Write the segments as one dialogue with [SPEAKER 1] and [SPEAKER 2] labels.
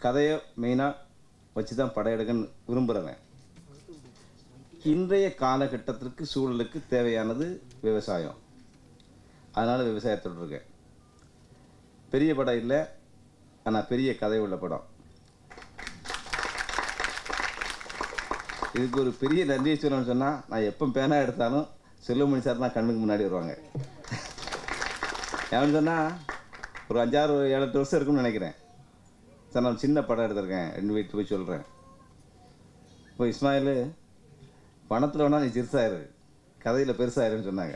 [SPEAKER 1] கதையை மெயினாக வச்சு தான் படம் எடுக்கன்னு விரும்புகிறவன் இன்றைய காலகட்டத்திற்கு சூழலுக்கு தேவையானது விவசாயம் அதனால் விவசாயத்தோடு இருக்கேன் பெரிய படம் இல்லை ஆனால் பெரிய கதை உள்ள படம் இதுக்கு ஒரு பெரிய நன்றியை சொல்லணும்னு சொன்னால் நான் எப்போ பேனா எடுத்தாலும் செல்வமணி சார் தான் கண்ணுக்கு முன்னாடி வருவாங்க ஏன்னு சொன்னால் ஒரு அஞ்சாறு ஏழு எட்டு வருஷம் இருக்கும்னு நினைக்கிறேன் சார் நான் சின்ன படம் எடுத்திருக்கேன் ரெண்டு வீட்டு போய் சொல்கிறேன் இப்போ இஸ்மாயில் பணத்தில் வேணால் நீ சிறுசாயிரு கதையில் பெருசாயிருன்னு சொன்னாங்க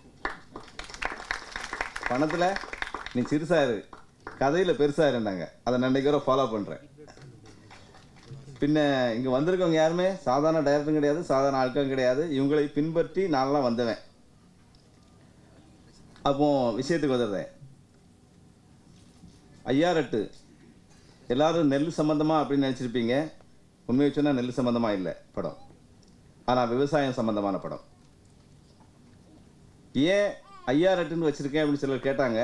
[SPEAKER 1] பணத்தில் நீ சிறுசாயிரு கதையில் பெருசாயிருந்தாங்க அதை நான் இன்னைக்கு வரை ஃபாலோ பண்ணுறேன் பின்ன இங்கே வந்திருக்கவங்க யாருமே சாதாரண டைரக்டரும் கிடையாது சாதாரண ஆட்களும் கிடையாது இவங்களை பின்பற்றி நான்லாம் வந்தவன் அப்போ விஷயத்துக்கு வந்துடுறேன் ஐயாரெட்டு எல்லாரும் நெல் சம்மந்தமாக அப்படின்னு நினச்சிருப்பீங்க உண்மையை சொன்னால் நெல் சம்மந்தமாக இல்லை படம் ஆனால் விவசாயம் சம்மந்தமான படம் ஏன் ஐயாரெட்டுன்னு வச்சுருக்கேன் அப்படின்னு சிலர் கேட்டாங்க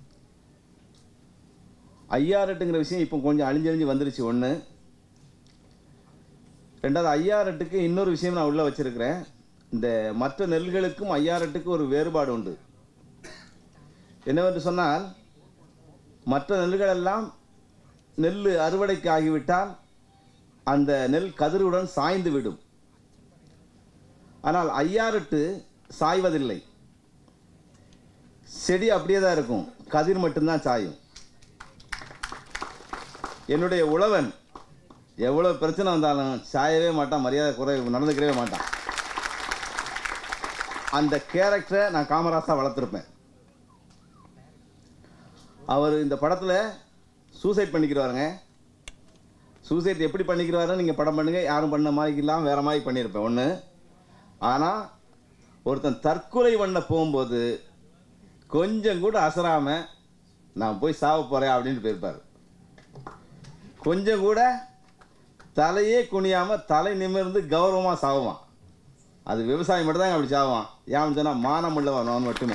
[SPEAKER 1] ஐயாரெட்டுங்கிற விஷயம் இப்போ கொஞ்சம் அழிஞ்சழிஞ்சு வந்துருச்சு ஒன்று ரெண்டாவது ஐயாரெட்டுக்கு இன்னொரு விஷயம் நான் உள்ளே வச்சிருக்கிறேன் இந்த மற்ற நெல்களுக்கும் ஐயாரெட்டுக்கு ஒரு வேறுபாடு உண்டு என்னவென்று சொன்னால் மற்ற நெல்கள் எல்லாம் நெல் அறுவடைக்கு ஆகிவிட்டால் அந்த நெல் கதிருடன் சாய்ந்து விடும் ஆனால் ஐயாரெட்டு சாய்வதில்லை செடி அப்படியே தான் இருக்கும் கதிர் மட்டும்தான் சாயும் என்னுடைய உழவன் எவ்வளோ பிரச்சனை வந்தாலும் சாயவே மாட்டான் மரியாதை குறை நடந்துக்கிறவே மாட்டான் அந்த கேரக்டரை நான் காமராசா வளர்த்துருப்பேன் அவர் இந்த படத்தில் சூசைட் பண்ணிக்கிறாருங்க சூசைட் எப்படி பண்ணிக்கிறாருன்னு நீங்கள் படம் பண்ணுங்க யாரும் பண்ண மாதிரி இல்லாமல் வேறு மாதிரி பண்ணியிருப்பேன் ஒன்று ஆனால் ஒருத்தன் தற்கொலை பண்ண போகும்போது கொஞ்சம் கூட அசராமல் நான் போய் சாவ போகிறேன் அப்படின்னு போயிருப்பார் கொஞ்சம் கூட தலையே குனியாமல் தலை நிமிர்ந்து கௌரவமாக சாவுவான் அது விவசாயம் மட்டும் தான் அப்படி சாவான் ஏன்னு சொன்னால் மானம் உள்ளவன் அவன் மட்டுமே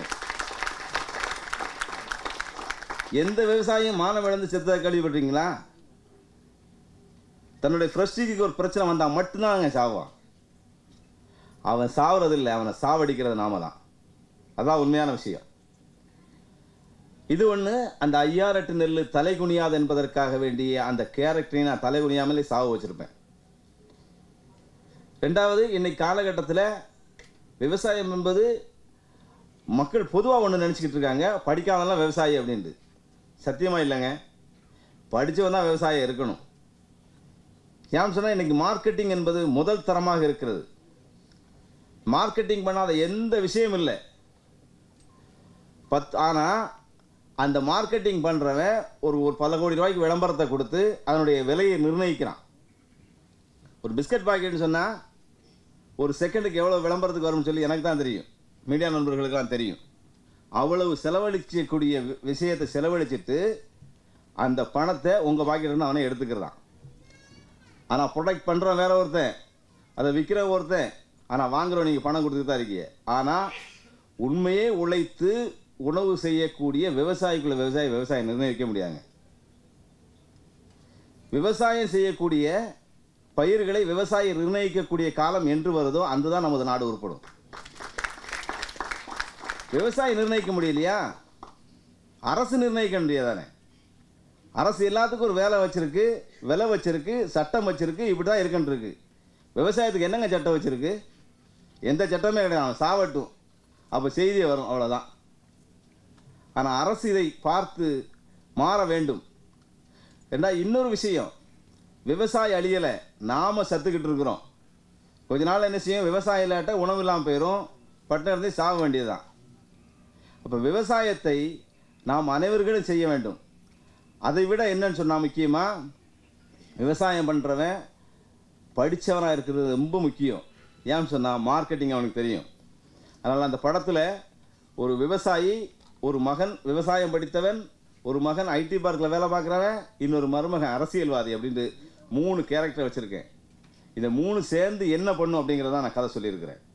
[SPEAKER 1] எந்த விவசாயியும் மானம் இழந்து செத்ததை கேள்விப்பட்டீங்களா தன்னுடைய ஃப்ரெஸ்டிக்கு ஒரு பிரச்சனை வந்தால் மட்டும்தான் அவன் சாவான் அவன் சாவறது இல்லை அவனை சாவடிக்கிறது நாம தான் அதான் உண்மையான விஷயம் இது ஒன்று அந்த ஐயாரெட்டு நெல் தலை குனியாது என்பதற்காக வேண்டிய அந்த கேரக்டரையும் நான் தலை குனியாமலே சாவ வச்சுருப்பேன் ரெண்டாவது இன்னைக்கு காலகட்டத்தில் விவசாயம் என்பது மக்கள் பொதுவாக ஒன்று நினச்சிக்கிட்டு இருக்காங்க படிக்காதெல்லாம் விவசாயி அப்படின்ட்டு சத்தியமாக இல்லைங்க படித்தவன் தான் விவசாயம் இருக்கணும் ஏன்னு சொன்னால் இன்னைக்கு மார்க்கெட்டிங் என்பது முதல் தரமாக இருக்கிறது மார்க்கெட்டிங் பண்ணாத எந்த விஷயம் இல்லை பத் ஆனால் அந்த மார்க்கெட்டிங் பண்ணுறவன் ஒரு ஒரு பல கோடி ரூபாய்க்கு விளம்பரத்தை கொடுத்து அதனுடைய விலையை நிர்ணயிக்கிறான் ஒரு பிஸ்கட் பாக்கெட்னு சொன்னால் ஒரு செகண்டுக்கு எவ்வளோ விளம்பரத்துக்கு வரும்னு சொல்லி எனக்கு தான் தெரியும் மீடியா நண்பர்களுக்கெல்லாம் தெரியும் அவ்வளவு செலவழிக்கக்கூடிய வி- விஷயத்தை செலவழிச்சிட்டு அந்த பணத்தை உங்கள் பாக்கெட்டுன்னு அவனே எடுத்துக்கிறான் ஆனால் ப்ரொடக்ட் பண்ணுறவன் வேற ஒருத்தன் அதை விற்கிற ஒருத்தன் ஆனால் வாங்குறவன் நீங்கள் பணம் கொடுத்துட்டு தான் இருக்கீங்க ஆனால் உண்மையே உழைத்து உணவு செய்யக்கூடிய விவசாயிக்குள்ள விவசாயி விவசாயம் நிர்ணயிக்க முடியாங்க விவசாயம் செய்யக்கூடிய பயிர்களை விவசாயி நிர்ணயிக்கக்கூடிய காலம் என்று வருதோ அன்றுதான் நமது நாடு உருப்படும் விவசாயி நிர்ணயிக்க முடியலையா அரசு நிர்ணயிக்க முடியாதானே அரசு எல்லாத்துக்கும் ஒரு வேலை வச்சிருக்கு விலை வச்சிருக்கு சட்டம் வச்சிருக்கு இப்படி தான் இருக்குன்னு இருக்கு விவசாயத்துக்கு என்னங்க சட்டம் வச்சிருக்கு எந்த சட்டமே கிடையாது அவன் சாவட்டும் அப்போ செய்தி வரும் அவ்வளோதான் ஆனால் அரசு இதை பார்த்து மாற வேண்டும் ஏன்னா இன்னொரு விஷயம் விவசாயி அழியலை நாம் சத்துக்கிட்டு இருக்கிறோம் கொஞ்ச நாள் என்ன செய்யும் விவசாயம் இல்லாட்ட உணவு இல்லாமல் போயிடும் பட்டம் இருந்து சாக வேண்டியதுதான் அப்போ விவசாயத்தை நாம் அனைவர்களும் செய்ய வேண்டும் அதை விட என்னன்னு சொன்னால் முக்கியமாக விவசாயம் பண்ணுறவன் படித்தவனாக இருக்கிறது ரொம்ப முக்கியம் ஏன்னு சொன்னால் மார்க்கெட்டிங் அவனுக்கு தெரியும் அதனால் அந்த படத்தில் ஒரு விவசாயி ஒரு மகன் விவசாயம் படித்தவன் ஒரு மகன் ஐடி பார்க்கில் வேலை பார்க்குறவன் இன்னொரு மருமகன் அரசியல்வாதி அப்படின்ட்டு மூணு கேரக்டர் வச்சுருக்கேன் இந்த மூணு சேர்ந்து என்ன பண்ணும் அப்படிங்கிறத நான் கதை சொல்லியிருக்கிறேன்